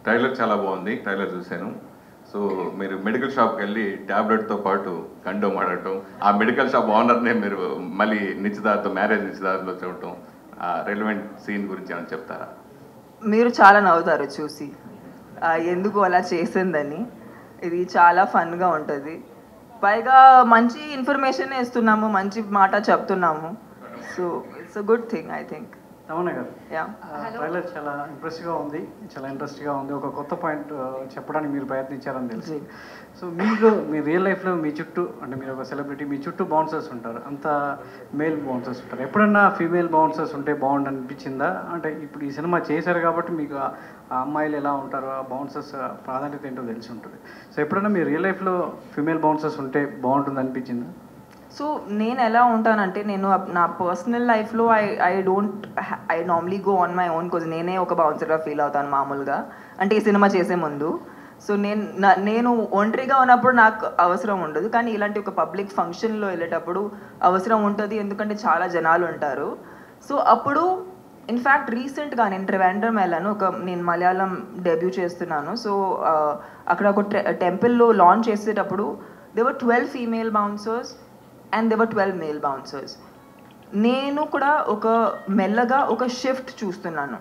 Trailer చాలా బాగుంది trailer చూశాను సో మీరు మెడికల్ షాప్కి వెళ్ళి ట్యాబ్లెట్తో పాటు కండోమ్ ఆడటం ఆ మెడికల్ షాప్ ఓనర్నే మీరు మళ్ళీ నిశ్చితార్థం మ్యారేజ్ నిశ్చితార్థంలో చూడటం ఆ రెలవెంట్ సీన్ గురించి ఏమైనా చెప్తారా మీరు చాలా నవ్వుతారు చూసి ఆ, ఎందుకు అలా చేసిందని ఇది చాలా ఫన్గా ఉంటుంది పైగా మంచి ఇన్ఫర్మేషన్ ఇస్తున్నాము మంచి మాట చెప్తున్నాము so it's a good thing I think Tamannaah గారు యా ట్రైలర్ చాలా ఇంప్రెస్గా ఉంది చాలా ఇంట్రెస్ట్గా ఉంది ఒక కొత్త పాయింట్ చెప్పడానికి మీరు ప్రయత్నించారని తెలుసు సో మీకు మీ రియల్ లైఫ్లో మీ చుట్టూ అంటే మీరు ఒక సెలబ్రిటీ మీ చుట్టూ బౌన్సర్స్ ఉంటారు అంత మేల్ బౌన్సర్స్ ఉంటారు ఎప్పుడన్నా ఫీమేల్ బౌన్సర్స్ ఉంటే బాగుండు అనిపించిందా అంటే ఇప్పుడు ఈ సినిమా చేశారు కాబట్టి మీకు ఆ ఆ అమ్మాయిలు ఎలా ఉంటారో ఆ బౌన్సర్స్ ప్రాధాన్యత ఏంటో తెలిసి ఉంటుంది సో ఎప్పుడన్నా మీ రియల్ లైఫ్లో ఫీమేల్ బౌన్సర్స్ ఉంటే బాగుంటుంది అనిపించిందా సో నేను ఎలా ఉంటానంటే నేను అప్- నా పర్సనల్ లైఫ్లో I I don't I normally go on my own cause నేనే ఒక బౌన్సర్గా ఫీల్ అవుతాను మామూలుగా అంటే ఈ సినిమా చేసే ముందు సో నేను నా- నేను ఒంటరిగా ఉన్నప్పుడు నాకు అవసరం ఉండదు కానీ ఇలాంటి ఒక పబ్లిక్ ఫంక్షన్లో వెళ్ళేటప్పుడు అవసరం ఉంటుంది ఎందుకంటే చాలా జనాలు ఉంటారు సో అప్పుడు ఇన్ఫ్యాక్ట్ రీసెంట్గా నేను ట్రివాండ్రం వెళ్ళాను ఒక నేను మలయాళం డెబ్యూ చేస్తున్నాను సో అక్కడ ఒక టెంపుల్లో లాంచ్ చేసేటప్పుడు there were twelve female bouncers and there were twelve male bouncers నేను కూడా ఒక మెల్లగా ఒక షిఫ్ట్ చూస్తున్నాను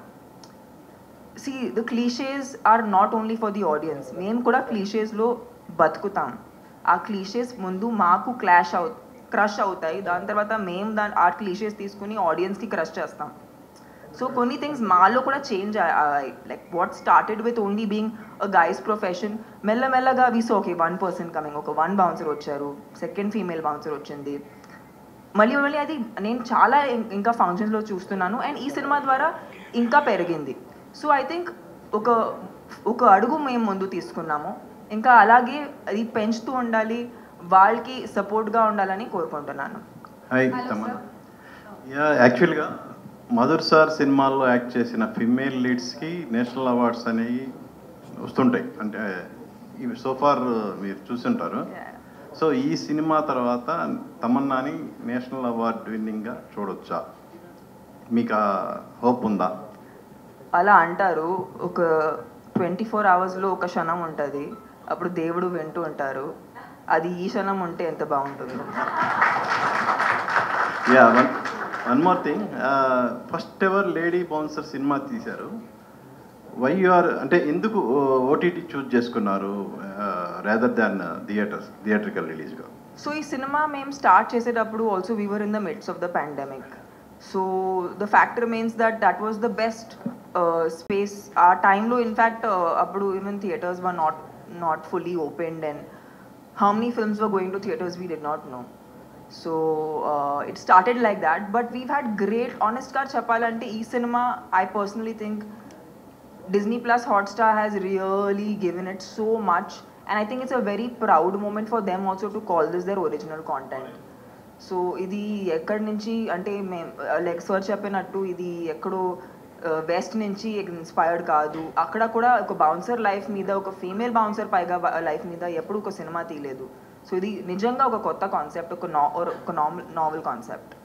see the cliches are not only for the audience మేము కూడా క్లీషేస్లో బతుకుతాం ఆ క్లీషేస్ ముందు మాకు క్లాష్ అవు క్రష్ అవుతాయి దాని తర్వాత మేము దాని ఆ క్లీషేస్ తీసుకుని ఆడియన్స్కి క్రష్ చేస్తాం సో కొన్ని థింగ్స్ మాలో కూడా change like what started with only being a guys profession మెల్లమెల్లగా we so okay one person coming ఒక వన్ బౌన్సర్ వచ్చారు సెకండ్ ఫీమేల్ బౌన్సర్ వచ్చింది మళ్ళీ మళ్ళీ అది నేను చాలా ఇం- ఇంకా ఫంక్షన్స్లో చూస్తున్నాను అండ్ ఈ సినిమా ద్వారా ఇంకా పెరిగింది సో ఐ థింక్ ఒక ఒక అడుగు మేము ముందు తీసుకున్నాము ఇంకా అలాగే అది పెంచుతూ ఉండాలి వాళ్ళకి సపోర్ట్గా ఉండాలని కోరుకుంటున్నాను హాయ్ తమన్నా యా యాక్చువల్గా మధుర్ సార్ సినిమాల్లో యాక్ట్ చేసిన ఫిమేల్ లీడ్స్కి నేషనల్ అవార్డ్స్ అనేవి వస్తుంటాయి అంటే ఇవి సోఫార్ మీరు చూసుంటారు సో ఈ సినిమా తర్వాత తమన్నాని నేషనల్ అవార్డ్ విన్నింగ్గా చూడొచ్చా మీకు ఆ హోప్ ఉందా అలా అంటారు ఒక ట్వంటీ ఫోర్ అవర్స్లో ఒక క్షణం ఉంటుంది అప్పుడు దేవుడు వింటూ ఉంటారు అది ఈ క్షణం ఉంటే ఎంత బాగుంటుందో yeah one one more thing first ever lady bouncer cinema తీశారు వై ఆర్ అంటే ఎందుకు ఓటీటీ చూజ్ చేసుకున్నారు రాదర్ దాన్ థియేటర్స్ థియేట్రికల్ రిలీజ్గా సో ఈ సినిమా మేము స్టార్ట్ చేసేటప్పుడు also we were in the midst of the pandemic so the fact remains that that was the best space ఆ టైంలో ఇన్ఫ్యాక్ట్ అప్పుడు even theatres were not not fully opened and how many films were going to theatres we did not know so it started like that but we had great ఆనెస్ట్గా చెప్పాలంటే ఈ సినిమా I personally think Disney Plus Hotstar has really given it so much, and I think it's a very proud moment for them also to call this their original content. So ఇది ఎక్కడి నుంచి అంటే మేము like sir చెప్పినట్టు ఇది ఎక్కడో west నుంచి inspired కాదు అక్కడ కూడా ఒక బౌన్సర్ లైఫ్ మీద ఒక ఫీమేల్ బౌన్సర్ పైగా లైఫ్ మీద ఎప్పుడు ఒక సినిమా తీయలేదు సో ఇది నిజంగా ఒక కొత్త కాన్సెప్ట్ ఒక నా ఒక నావల్ కాన్సెప్ట్